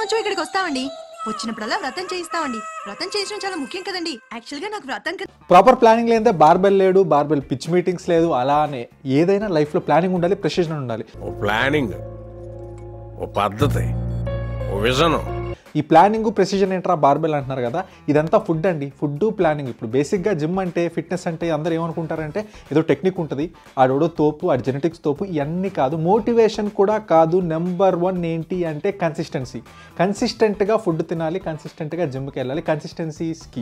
నుంచో ఇక్కడికి వస్తామండి వచ్చినప్పుడల్లా వ్రతం చేయిస్తామండి వ్రతం చేయించడం చాలా ముఖ్యం కదండి యాక్చువల్ గా నాకు వ్రతం క- ప్రాపర్ ప్లానింగ్ లేదంటే బార్బెల్ లేడు బార్బెల్ పిచ్ మీటింగ్స్ లేదు అలానే ఏదైనా లైఫ్లో ప్లానింగ్ ఉండాలి ప్రెసిషన్ ఉండాలి ఓ ప్లానింగ్ ఓ పద్ధతి ఓ విజనం ఈ ప్లానింగ్ ప్రెసిజన్ ఏంట్రా బార్బెల్ అంటున్నారు కదా ఇదంతా ఫుడ్ అండి ఫుడ్ ప్లానింగ్ ఇప్పుడు బేసిక్గా జిమ్ అంటే ఫిట్నెస్ అంటే అందరూ ఏమనుకుంటారంటే ఏదో టెక్నిక్ ఉంటుంది ఆడోడో తోపు ఆడి జెనెటిక్స్ తోపు ఇవన్నీ కాదు మోటివేషన్ కూడా కాదు నెంబర్ వన్ ఏంటి అంటే కన్సిస్టెన్సీ కన్సిస్టెంట్గా ఫుడ్ తినాలి కన్సిస్టెంట్గా జిమ్కి వెళ్ళాలి కన్సిస్టెన్సీస్కి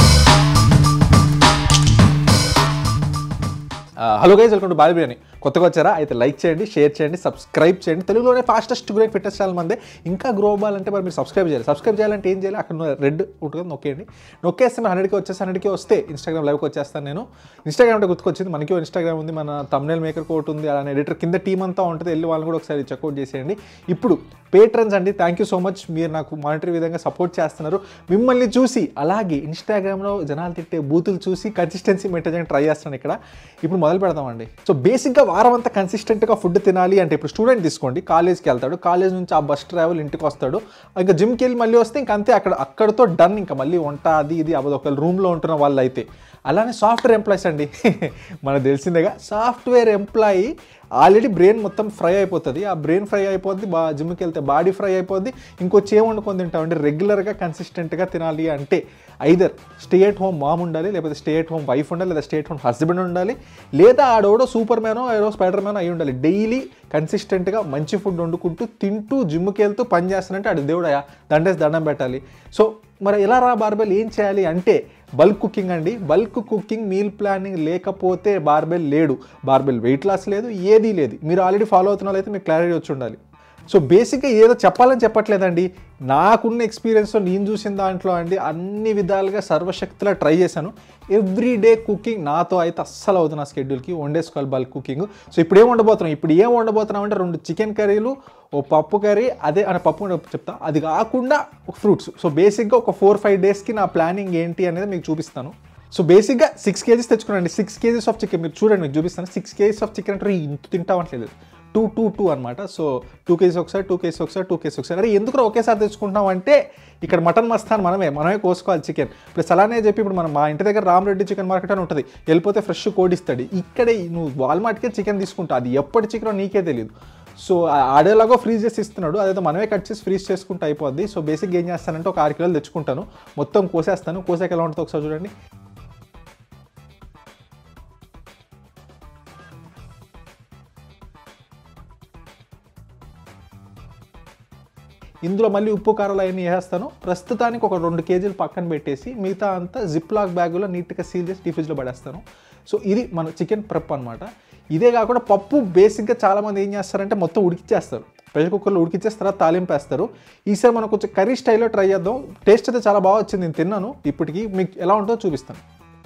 hello guys welcome to Bali biryani కొత్తగా వచ్చారా అయితే లైక్ చేయండి షేర్ చేయండి సబ్స్క్రైబ్ చేయండి తెలుగులోనే ఫాస్టెస్ట్ గ్రోయింగ్ ఫిట్నెస్ ఛానల్ మందే ఇంకా గ్రో అవ్వాలంటే మరి మీరు సబ్స్క్రైబ్ చేయాలి సబ్స్క్రైబ్ చేయాలంటే ఏం చేయాలి అక్కడ రెడ్ ఉంటుంది నొక్కేయండి నొక్కేస్తే మీరు హండ్రెడ్కి వచ్చేసి హండ్రెడ్కి వస్తే ఇన్స్టాగ్రామ్ లైవ్కి వచ్చేస్తాను నేను ఇన్స్టాగ్రామ్ అంటే గుర్తుకొచ్చింది మనకి ఇన్స్టాగ్రామ్ ఉంది మన తమ్నేల్ మేకర్ కోట్ ఉంది అలానే ఎడిటర్ కింద టీం అంతా ఉంటుంది వెళ్ళి వాళ్ళని కూడా ఒకసారి చెక్అవుట్ చేసేయండి ఇప్పుడు పేట్రన్స్ అండి థ్యాంక్ యూ సో మచ్ మీరు నాకు మానిటరీ విధంగా సపోర్ట్ చేస్తున్నారు మిమ్మల్ని చూసి అలాగే ఇన్స్టాగ్రామ్లో జనాలు తిట్టే బూతులు చూసి కన్సిస్టెన్సీ మెయింటైన్ చేయడానికి ట్రై చేస్తాను ఇక్కడ ఇప్పుడు మొదలు పెడదామండి సో బేసిక్గా వారం అంతా కన్సిస్టెంట్గా ఫుడ్ తినాలి అంటే ఇప్పుడు స్టూడెంట్ తీసుకోండి కాలేజ్కి వెళ్తాడు కాలేజ్ నుంచి ఆ బస్ ట్రావెల్ ఇంటికి వస్తాడు ఇంకా జిమ్కి వెళ్ళి మళ్ళీ వస్తే ఇంక అంతే అక్కడ అక్కడితో డన్ ఇంకా మళ్ళీ వంట అది ఇది అవ్వదు ఒకవేళ రూమ్లో ఉంటున్న వాళ్ళు అయితే అలానే సాఫ్ట్వేర్ ఎంప్లాయీస్ అండి మనకు తెలిసిందేగా సాఫ్ట్వేర్ ఎంప్లాయీ ఆల్రెడీ బ్రెయిన్ మొత్తం ఫ్రై అయిపోతుంది ఆ బ్రెయిన్ ఫ్రై అయిపోద్ది బా జిమ్కి వెళ్తే బాడీ ఫ్రై అయిపోద్ది ఇంకొచ్చి ఏం వండుకొని తింటామంటే రెగ్యులర్గా కన్సిస్టెంట్గా తినాలి అంటే either stay at home mom ఉండాలి లేకపోతే స్టే ఎట్ హోమ్ వైఫ్ ఉండాలి లేదా స్టే ఎట్ హోమ్ హస్బెండ్ ఉండాలి లేదా ఆడోడో సూపర్ మ్యానో ఏదో స్పైడర్ మ్యానో అయి ఉండాలి డైలీ కన్సిస్టెంట్గా మంచి ఫుడ్ వండుకుంటూ తింటూ జిమ్కి వెళ్తూ పని చేస్తానంటే ఆడు దేవుడయా దండేసి దండం పెట్టాలి సో మరి ఎలా రా బార్బెల్ ఏం చేయాలి అంటే బల్క్ కుకింగ్ అండి బల్క్ కుకింగ్ మీల్ ప్లానింగ్ లేకపోతే బార్బెల్ లేడు బార్బెల్ వెయిట్ లాస్ లేదు ఏదీ లేదు మీరు ఆల్రెడీ ఫాలో అవుతున్న వాళ్ళైతే మీకు క్లారిటీ వచ్చి ఉండాలి సో బేసిక్గా ఏదో చెప్పాలని చెప్పట్లేదండి నాకున్న ఎక్స్పీరియన్స్లో నేను చూసిన దాంట్లో అండి అన్ని విధాలుగా సర్వశక్తిలా ట్రై చేశాను ఎవ్రీ డే కుకింగ్ నాతో అయితే అస్సలు అవుతుంది నా స్కెడ్యూల్కి వండేసుకోవాలి బల్క్ కుకింగ్ సో ఇప్పుడు ఏం వండబోతున్నాం ఇప్పుడు ఏం వండబోతున్నాం అంటే రెండు చికెన్ కర్రీలు ఓ పప్పు కర్రీ అదే అనే పప్పు కూడా చెప్తా అది కాకుండా ఒక ఫ్రూట్స్ సో బేసిక్గా ఒక ఫోర్ ఫైవ్ డేస్కి నా ప్లానింగ్ ఏంటి అనేది మీకు చూపిస్తాను సో బేసిక్గా సిక్స్ కేజీస్ తెచ్చుకున్నాండి సిక్స్ కేజీస్ ఆఫ్ చికెన్ మీరు చూడండి మీకు చూపిస్తాను సిక్స్ కేజీస్ ఆఫ్ చికెన్ అంటే ఇంత తింటామట్లేదు టూ టూ టూ అనమాట సో టూ కేజీస్ ఒకసారి టూ కేజీస్ ఒకసారి టూ కేజీస్ ఒకసారి అరే ఎందుకు ఒకేసారి తెచ్చుకుంటున్నాం అంటే ఇక్కడ మటన్ మస్తాన్ మనమే మనమే కోసుకోవాలి చికెన్ ప్లస్ అలానే చెప్పి ఇప్పుడు మనం మా ఇంటి దగ్గర రామరెడ్డి చికెన్ మార్కెట్ అని ఉంటుంది వెళ్ళిపోతే ఫ్రెష్ కోడి ఇస్తాడు ఇక్కడే నువ్వు వాల్మార్ట్కే చికెన్ తీసుకుంటావు అది ఎప్పటి చికెన్ నీకే తెలియదు సో ఆడేలాగో ఫ్రీజ్ చేసి ఇస్తున్నాడు అదేదో మనమే కట్ చేసి ఫ్రీజ్ చేసుకుంటే అయిపోద్ది సో బేసిక్గా ఏం చేస్తానంటే ఒక ఆరు కిలోలు తెచ్చుకుంటాను మొత్తం కోసేస్తాను కోసాక ఎలా ఉంటుందో ఒకసారి చూడండి ఇందులో మళ్ళీ ఉప్పు కారాలు అవన్నీ వేసేస్తాను ప్రస్తుతానికి ఒక రెండు కేజీలు పక్కన పెట్టేసి మిగతా అంతా జిప్ లాక్ బ్యాగులో నీట్గా సీల్ చేసి డీ ఫ్రిడ్జ్లో పడేస్తాను సో ఇది మన చికెన్ ప్రెప్ అనమాట ఇదే కాకుండా పప్పు బేసిక్గా చాలామంది ఏం చేస్తారంటే మొత్తం ఉడికిచ్చేస్తారు ప్రెషర్ కుక్కర్లో ఉడికిచ్చేసి తర్వాత తాలింపు వేస్తారు ఈసారి మనం కొంచెం కర్రీ స్టైల్లో ట్రై చేద్దాం టేస్ట్ అయితే చాలా బాగా వచ్చింది నేను తిన్నాను ఇప్పటికి మీకు ఎలా ఉంటుందో చూపిస్తాను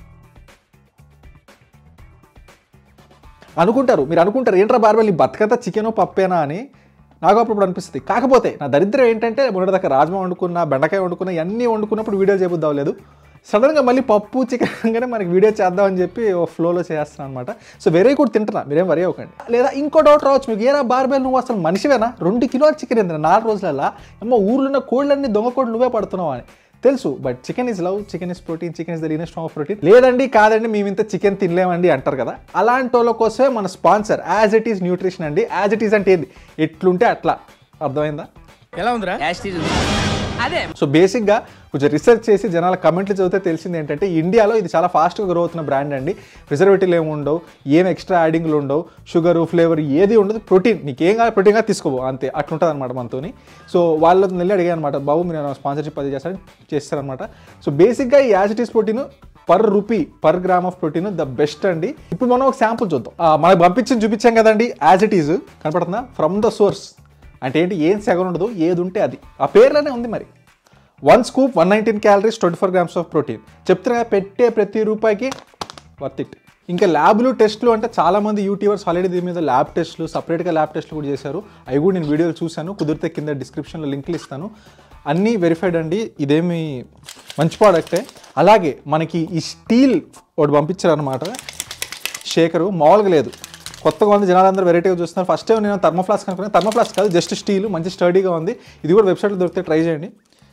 అనుకుంటారు మీరు అనుకుంటారు ఏంట్రా బార్బెల్ ఈ బతకంతా చికెన్ పప్పేనా అని నాకు అప్పుడు అనిపిస్తుంది కాకపోతే నా దరిద్రం ఏంటంటే మొన్నటిదాకా రాజ్మా వండుకున్నా బెండకాయ వండుకున్నా ఇవన్నీ వండుకున్నప్పుడు వీడియో చేయబుద్దాం లేదు సడన్గా మళ్ళీ పప్పు చికెన్ అనగానే మనకి వీడియో చేద్దామని చెప్పి ఓ ఫ్లోలో చేస్తున్నాను అనమాట సో వేరే కూడా తింటున్నా మీరేం వరి అవ్వకండి లేదా ఇంకో డౌట్ రావచ్చు మీకు ఏరా బార్బెల్ నువ్వు అసలు మనిషివేనా రెండు కిలోల చికెన్ ఎంత నాలుగు రోజులలో అమ్మ ఊర్లో ఉన్న కోళ్ళన్నీ దొంగ కోళ్ళు నువ్వే పడుతున్నావు అని తెలుసు but chicken is love chicken is protein chicken is the leanest form of protein లేదండి కాదండి మేము ఇంత చికెన్ తినలేమండి అంటారు కదా అలాంటి వాళ్ళ కోసమే మన sponsor as it is nutrition అండి యాజ్ ఇట్ ఈస్ అంటే ఏంది ఎట్లుంటే అట్లా అర్థమైందా ఎలా ఉందిరా అదే సో బేసిక్గా కొంచెం రీసెర్చ్ చేసి జనాల కమెంట్లు చదివితే తెలిసింది ఏంటంటే ఇండియాలో ఇది చాలా ఫాస్ట్గా గ్రో అవుతున్న బ్రాండ్ అండి ప్రిజర్వేటివ్లు ఏమి ఉండవు ఏం ఎక్స్ట్రా యాడింగ్లు ఉండవు షుగర్ ఫ్లేవర్ ఏది ఉండదు ప్రోటీన్ నీకు ఏం కావాలి ప్రోటీన్గా తీసుకోవు అంతే అట్లుంటుంది అనమాట మనతోని సో వాళ్ళతో వెళ్ళి అడిగాను అనమాట బాబు మీరు స్పాన్సర్షిప్ అది చేస్తారని చేస్తారనమాట సో బేసిక్గా ఈ as it is protein per rupee per gram of protein the best అండి ఇప్పుడు మనం ఒక శాంపుల్ చూద్దాం ఆ, మనకు పంపించి చూపించాం కదండి యాజ్ ఇట్ ఈజ్ కనపడుతుందా ఫ్రమ్ ద సోర్స్ అంటే ఏంటి ఏం సెగన్ ఉండదు ఏది ఉంటే అది ఆ పేర్లోనే ఉంది మరి one scoop one nineteen calories twenty four grams of protein చెప్తున్నా కదా, పెట్టే ప్రతి రూపాయికి వర్త్ ఇట్ ఇంకా ల్యాబ్లు టెస్ట్లు అంటే చాలామంది యూట్యూబర్స్ ఆల్రెడీ దీని మీద ల్యాబ్ టెస్ట్లు సపరేట్గా ల్యాబ్ టెస్ట్లు కూడా చేశారు అవి కూడా నేను వీడియోలు చూశాను కుదిరితే కింద డిస్క్రిప్షన్లో లింకులు ఇస్తాను అన్నీ వెరిఫైడ్ అండి ఇదేమి మంచి ప్రోడక్టే అలాగే మనకి ఈ స్టీల్ ఒకటి పంపించారనమాట షేకరు మామూలుగా లేదు కొత్తగా ఉంది జనాలందరూ వెరైటీగా చూస్తున్నారు ఫస్ట్ టైం నేను థర్మోఫ్లాస్క్ అనుకున్నాను థర్మోఫ్లాస్క్ కాదు జస్ట్ స్టీల్ మంచి స్టడీగా ఉంది ఇది కూడా వెబ్సైట్లో దొరికితే ట్రై చేయండి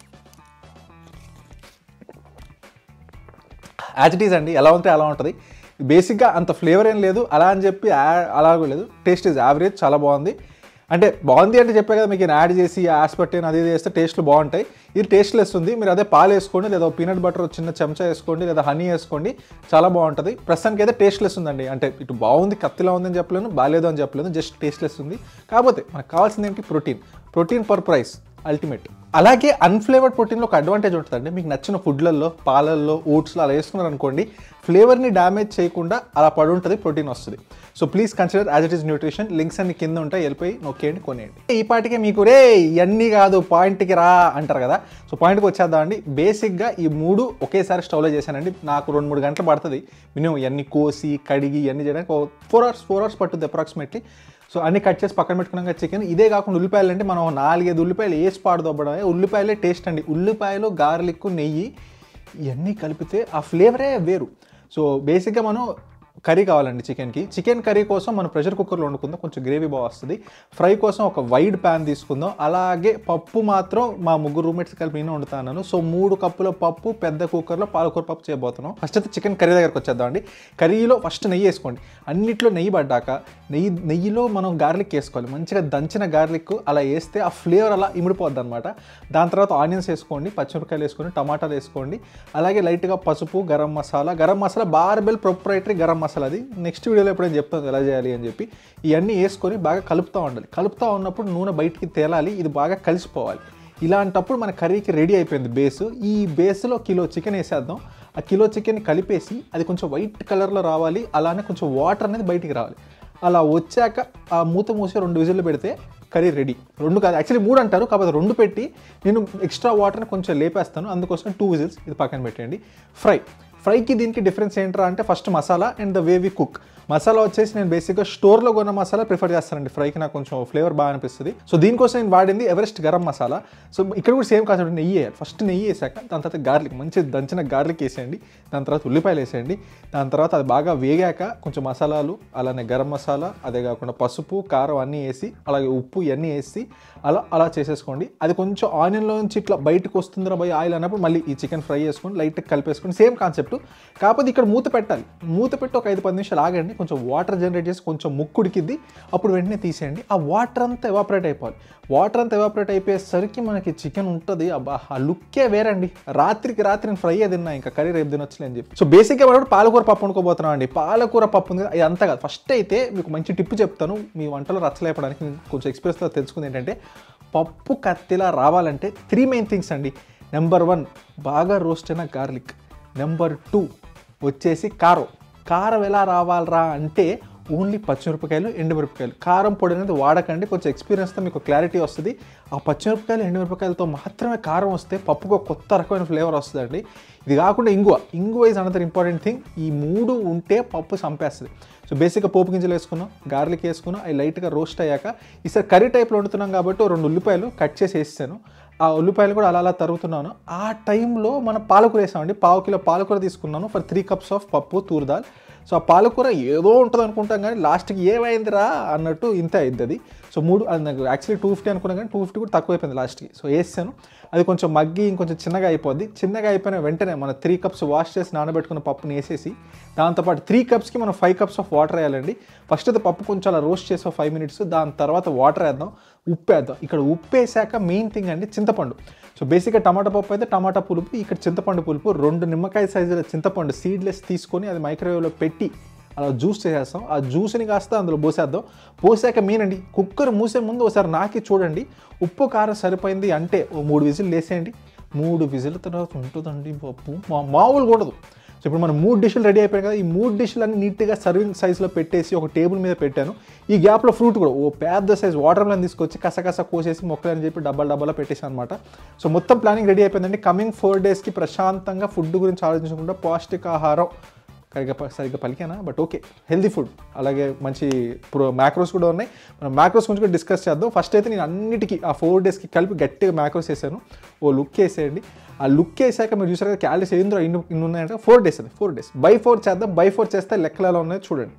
యాజ్ ఇట్ ఈజ్ అండి ఎలా ఉంటే అలా ఉంటుంది బేసిక్గా అంత ఫ్లేవర్ ఏం లేదు అలా అని చెప్పి యా- అలా కూడా లేదు టేస్ట్ ఈజ్ యావరేజ్ చాలా బాగుంది అంటే బాగుంది అంటే చెప్పే కదా మీకు యాడ్ చేసి ఆస్పర్టేన్ అది ఇది వేస్తే టేస్ట్లు బాగుంటాయి ఇది టేస్ట్లెస్ ఉంది మీరు అదే పాలు వేసుకోండి లేదా పీనట్ బటర్ చిన్న చెంచా వేసుకోండి లేదా హనీ వేసుకోండి చాలా బాగుంటుంది ప్రస్తుతానికి అయితే టేస్ట్లెస్ ఉందండి అంటే ఇటు బాగుంది కత్తిలా ఉందని చెప్పలేను బాగాలేదు అని చెప్పలేను జస్ట్ టేస్ట్లెస్ ఉంది కాకపోతే మనకు కావాల్సింది ఏంటి protein protein per price ultimate అలాగే అన్ఫ్లేవర్డ్ ప్రోటీన్లో ఒక అడ్వాంటేజ్ ఉంటుందండి మీకు నచ్చిన ఫుడ్లలో పాలల్లో ఓట్స్లో అలా వేసుకున్నారు అనుకోండి ఫ్లేవర్ని డ్యామేజ్ చేయకుండా అలా పడి ఉంటుంది ప్రోటీన్ వస్తుంది so please consider as it is nutrition links అన్ని కింద ఉంటాయి వెళ్ళిపోయి నొక్కేయండి కొనేయండి ఈ పాటికే మీకు రే ఇవన్నీ కాదు పాయింట్కి రా అంటారు కదా సో పాయింట్కి వచ్చేద్దాం అండి బేసిక్గా ఈ మూడు ఒకేసారి స్టవ్లో చేశానండి నాకు రెండు మూడు గంటలు పడుతుంది మినిమం ఇవన్నీ కోసి కడిగి ఇవన్నీ చేయడానికి ఫోర్ అవర్స్ ఫోర్ అవర్స్ పట్టుద్ది అప్రాక్సిమేట్లీ సో అన్ని కట్ చేసి పక్కన పెట్టుకున్నాక చికెన్ ఇదే కాకుండా ఉల్లిపాయలు అంటే మనం నాలుగైదు ఉల్లిపాయలు వేసి పాడు దొబ్బడమే ఉల్లిపాయలే టేస్ట్ అండి ఉల్లిపాయలు గార్లిక్ నెయ్యి ఇవన్నీ కలిపితే ఆ ఫ్లేవరే వేరు సో బేసిక్గా మనం కర్రీ కావాలండి చికెన్కి చికెన్ కర్రీ కోసం మనం ప్రెషర్ కుక్కర్లో వండుకుందాం కొంచెం గ్రేవీ బాగా వస్తుంది ఫ్రై కోసం ఒక వైడ్ ప్యాన్ తీసుకుందాం అలాగే పప్పు మాత్రం మా ముగ్గురు రూమ్మేట్స్ కలిపి నేను వండుతాను సో మూడు కప్పుల పప్పు పెద్ద కుక్కర్లో పాలకూర పప్పు చేయబోతున్నాం ఫస్ట్ అయితే చికెన్ కర్రీ దగ్గరకు వచ్చేద్దాం అండి కర్రీలో ఫస్ట్ నెయ్యి వేసుకోండి అన్నిట్లో నెయ్యి పడ్డాక నెయ్యి నెయ్యిలో మనం గార్లిక్ వేసుకోవాలి మంచిగా దంచిన గార్లిక్ అలా వేస్తే ఆ ఫ్లేవర్ అలా ఇమిడిపోద్ది అనమాట దాని తర్వాత ఆనియన్స్ వేసుకోండి పచ్చిమిరపకాయలు వేసుకోండి టమాటాలు వేసుకోండి అలాగే లైట్గా పసుపు గరం మసాలా గరం మసాలా బార్బెల్ ప్రొప్రైటరీ గరం మసాలా అది నెక్స్ట్ వీడియోలో ఎప్పుడైనా చెప్తాను ఎలా చేయాలి అని చెప్పి ఇవన్నీ వేసుకొని బాగా కలుపుతూ ఉండాలి కలుపుతూ ఉన్నప్పుడు నూనె బయటికి తేలాలి ఇది బాగా కలిసిపోవాలి ఇలాంటప్పుడు మన కర్రీకి రెడీ అయిపోయింది బేస్ ఈ బేస్లో కిలో చికెన్ వేసేద్దాం ఆ కిలో చికెన్ కలిపేసి అది కొంచెం వైట్ కలర్లో రావాలి అలానే కొంచెం వాటర్ అనేది బయటికి రావాలి అలా వచ్చాక ఆ మూత మూసి రెండు విజిల్లు పెడితే కర్రీ రెడీ రెండు కాదు యాక్చువల్లీ మూడు అంటారు కాకపోతే రెండు పెట్టి నేను ఎక్స్ట్రా వాటర్ని కొంచెం లేపేస్తాను అందుకోసం టూ విజిల్స్ ఇది పక్కన పెట్టండి ఫ్రై ఫ్రైకి దీనికి డిఫరెన్స్ ఏంట్రా అంటే first masala and the way we cook masala వచ్చేసి నేను బేసిక్గా స్టోర్లో కొన్న మసాలా ప్రిఫర్ చేస్తానండి ఫ్రైకి నాకు కొంచెం ఫ్లేవర్ బాగా అనిపిస్తుంది సో దీనికోసం నేను వాడింది ఎవరెస్ట్ గరం మసాలా సో ఇక్కడ కూడా సేమ్ కాన్సెప్ట్ నెయ్యి వేయాలి ఫస్ట్ నెయ్యి వేసాక దాని తర్వాత గార్లిక్ మంచి దంచిన గార్లిక్ వేసేయండి దాని తర్వాత ఉల్లిపాయలు వేసేయండి దాని తర్వాత అది బాగా వేగాక కొంచెం మసాలాలు అలానే గరం మసాలా అదే కాకుండా పసుపు కారం అన్నీ వేసి అలాగే ఉప్పు ఇవన్నీ వేసి అలా అలా చేసేసుకోండి అది కొంచెం ఆనియన్లో నుంచి ఇట్లా బయటకు వస్తుందిరా పోయి ఆయిల్ అన్నప్పుడు మళ్ళీ ఈ చికెన్ ఫ్రై చేసుకొని లైట్గా కలిపేసుకొని సేమ్ కాన్సెప్ట్ కాకపోతే ఇక్కడ మూత పెట్టాలి మూత పెట్టి ఒక ఐదు పది నిమిషాలు ఆగండి కొంచెం వాటర్ జనరేట్ చేసి కొంచెం ముక్కు ఉడికిద్ది అప్పుడు వెంటనే తీసేయండి ఆ వాటర్ అంతా ఎవాపరేట్ అయిపోవాలి వాటర్ అంతా ఎవాపరేట్ అయిపోయేసరికి మనకి చికెన్ ఉంటుంది అబ్బా ఆ లుక్కే వేరండి రాత్రికి రాత్రి నేను ఫ్రై తిన్నా ఇంకా కర్రీ రేపు తినొచ్చులే అని చెప్పి సో బేసిక్గా మనం పాలకూర పప్పు వండుకోబోతున్నాం అండి పాలకూర పప్పు ఉంది కదా, ఇది అంతా కాదు ఫస్ట్ అయితే మీకు మంచి టిప్ చెప్తాను మీ వంటలో రచ్చలేపడానికి నేను కొంచెం ఎక్స్పీరియన్స్తో తెలుసుకుంది ఏంటంటే పప్పు కత్తిలా రావాలంటే త్రీ మెయిన్ థింగ్స్ అండి నెంబర్ వన్ బాగా రోస్ట్ అయిన గార్లిక్ నెంబర్ టూ వచ్చేసి కారం కారం ఎలా రావాలరా అంటే ఓన్లీ పచ్చిమిరపకాయలు ఎండుమిరపకాయలు కారం పొడి అనేది వాడకండి కొంచెం ఎక్స్పీరియన్స్తో మీకు క్లారిటీ వస్తుంది ఆ పచ్చిమిరపకాయలు ఎండుమిరపకాయలతో మాత్రమే కారం వస్తే పప్పుకు ఒక కొత్త రకమైన ఫ్లేవర్ వస్తుందండి ఇది కాకుండా ఇంగువ ఇంగువ ఇస్ అనదర్ ఇంపార్టెంట్ థింగ్ ఈ మూడు ఉంటే పప్పు చంపేస్తుంది సో బేసిక్గా పోపు గింజలు వేసుకున్నాం గార్లిక్ వేసుకున్నాం అవి లైట్గా రోస్ట్ అయ్యాక ఈసారి కర్రీ టైప్లో వండుతున్నాం కాబట్టి ఓ రెండు ఉల్లిపాయలు కట్ చేసి వేసాను ఆ ఉల్లిపాయలు కూడా అలా అలా తరుగుతున్నాను ఆ టైంలో మనం పాలకూర వేసామండి పావు కిలో పాలకూర తీసుకున్నాను ఫర్ త్రీ కప్స్ ఆఫ్ పప్పు తూర్ దాల్ సో ఆ పాలకూర ఏదో ఉంటుంది అనుకుంటాం కానీ లాస్ట్కి ఏమైందిరా అన్నట్టు ఇంత అయింది అది సో మూడు అది నాకు యాక్చువల్లీ టూ ఫిఫ్టీ అనుకున్నాను కానీ టూ ఫిఫ్టీ కూడా తక్కువ అయిపోయింది లాస్ట్కి సో వేసాను అది కొంచెం మగ్గి ఇంకొంచెం చిన్నగా అయిపోద్ది చిన్నగా అయిపోయిన వెంటనే మన త్రీ కప్స్ వాష్ చేసి నానబెట్టుకున్న పప్పుని వేసేసి దాంతోపాటు త్రీ కప్స్కి మనం ఫైవ్ కప్స్ ఆఫ్ వాటర్ వేయాలండి ఫస్ట్ అయితే పప్పు కొంచెం అలా రోస్ట్ చేసి ఫైవ్ మినిట్స్ దాని తర్వాత వాటర్ వేద్దాం ఉప్పు వేద్దాం ఇక్కడ ఉప్పు వేసాక మెయిన్ థింగ్ అండి చింతపండు సో బేసిక్గా టమాటా పప్పు అయితే టమాటా పులుపు ఇక్కడ చింతపండు పులుపు రెండు నిమ్మకాయ సైజుల చింతపండు సీడ్లెస్ తీసుకొని అది మైక్రోవేవ్లో పెట్టి అలా జ్యూస్ చేసేస్తాం ఆ జ్యూస్ని కాస్త అందులో పోసేద్దాం పోసాక మెయిన్ అండి కుక్కర్ మూసే ముందు ఒకసారి నాకి చూడండి ఉప్పు కారం సరిపోయింది అంటే ఓ మూడు విజిల్ వేసేయండి మూడు విజిల్ తర్వాత ఉంటుందండి పప్పు మా మామూలు కూడదు సో ఇప్పుడు మనం మూడు డిష్లు రెడీ అయిపోయాయి కదా ఈ మూడు డిష్లు అన్ని నీట్గా సర్వింగ్ సైజులో పెట్టేసి ఒక టేబుల్ మీద పెట్టాను ఈ గ్యాప్లో ఫ్రూట్ కూడా ఓ పెద్ద సైజ్ వాటర్ మెలన్ తీసుకొచ్చి కసకస కోసేసి మొక్కలని చెప్పి డబ్బాలు డబ్బాలో పెట్టేసాను అనమాట సో మొత్తం ప్లానింగ్ రెడీ అయిపోయిందండి కమింగ్ ఫోర్ డేస్కి ప్రశాంతంగా ఫుడ్ గురించి ఆలోచించకుండా పౌష్టికాహారం సరిగ్గా ప- సరిగ్గా పలికానా బట్ ఓకే హెల్దీ ఫుడ్ అలాగే మంచి ఇప్పుడు మ్యాక్రోస్ కూడా ఉన్నాయి మనం మ్యాక్రోస్ గురించి కూడా డిస్కస్ చేద్దాం ఫస్ట్ అయితే నేను అన్నిటికీ ఆ ఫోర్ డేస్కి కలిపి గట్టిగా మ్యాక్రోస్ వేసాను ఓ లుక్ వేసేయండి ఆ లుక్ వేసాక మీరు చూసారు కదా క్యాలరీస్ ఏందో ఇన్ని ఇన్ని ఉన్నాయంటే ఫోర్ డేస్ అది ఫోర్ డేస్ బై ఫోర్ చేద్దాం బై ఫోర్ చేస్తే లెక్కలు ఎలా ఉన్నాయో చూడండి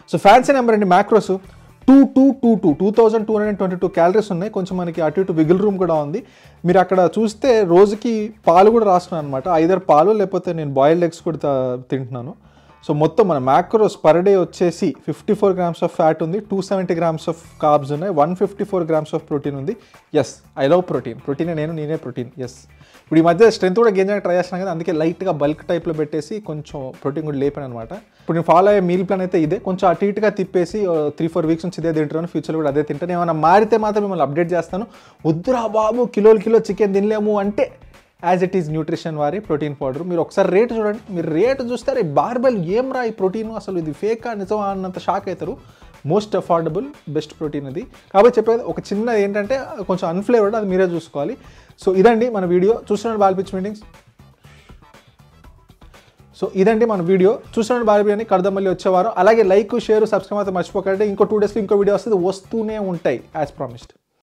సో ఫ్యాన్సీ నెంబర్ అండి macros two two two two two thousand two hundred twenty two calories ఉన్నాయి కొంచెం మనకి అటు ఇటు విగిల్ రూమ్ కూడా ఉంది మీరు అక్కడ చూస్తే రోజుకి పాలు కూడా రాస్తున్నాను అనమాట ఐదర్ పాలు లేకపోతే నేను బాయిల్డ్ ఎగ్స్ కూడా తా- తింటున్నాను సో మొత్తం మన మ్యాక్రోస్ పర్ డే వచ్చేసి fifty four grams of fat ఉంది two seventy grams of carbs ఉన్నాయి one fifty four grams of protein ఉంది yes I love protein protein నేను నేనే ప్రోటీన్ ఎస్ ఇప్పుడు ఈ మధ్య స్ట్రెంత్ కూడా గెయిన్ చేయడానికి ట్రై చేస్తున్నాను కదా అందుకే లైట్గా బల్క్ టైప్లో పెట్టేసి కొంచెం ప్రోటీన్ కూడా లేపాను అనమాట ఇప్పుడు నేను ఫాలో అయ్యే మీల్ ప్లాన్ అయితే ఇదే కొంచెం అటు ఇటుగా తిప్పేసి త్రీ ఫోర్ వీక్స్ నుంచి ఇదే తింటాను ఫ్యూచర్ కూడా అదే తింటాను ఏమైనా మారితే మాత్రం మిమ్మల్ని అప్డేట్ చేస్తాను వద్దురా బాబు కిలోలు కిలో చికెన్ తినలేము అంటే యాజ్ ఇట్ ఈస్ న్యూట్రిషన్ వారి ప్రోటీన్ పౌడర్ మీరు ఒకసారి రేట్ చూడండి మీరు రేట్ చూస్తే అరే బార్బెల్ ఏం రా ఈ ప్రోటీన్ అసలు ఇది ఫేకా నిజమా అన్నంత షాక్ అవుతారు మోస్ట్ అఫోర్డబుల్ బెస్ట్ ప్రోటీన్ ఇది కాబట్టి చెప్పేది ఒక చిన్న ఏంటంటే కొంచెం అన్ఫ్లేవర్డ్ అది మీరే చూసుకోవాలి సో ఇదండి మన వీడియో చూస్తున్నాడు బాల్పిచ్ మీటింగ్స్ సో ఇదండి మన వీడియో చూస్తున్నాడు బాల్ బిర్యానీ కడదమల్లి వచ్చేవారు అలాగే లైక్ షేర్ సబ్స్క్రైబ్ అయితే మర్చిపోకండి ఇంకో టూ డేస్లో ఇంకో వీడియో వస్తుంది వస్తూనే ఉంటాయి యాజ్ ప్రామిస్డ్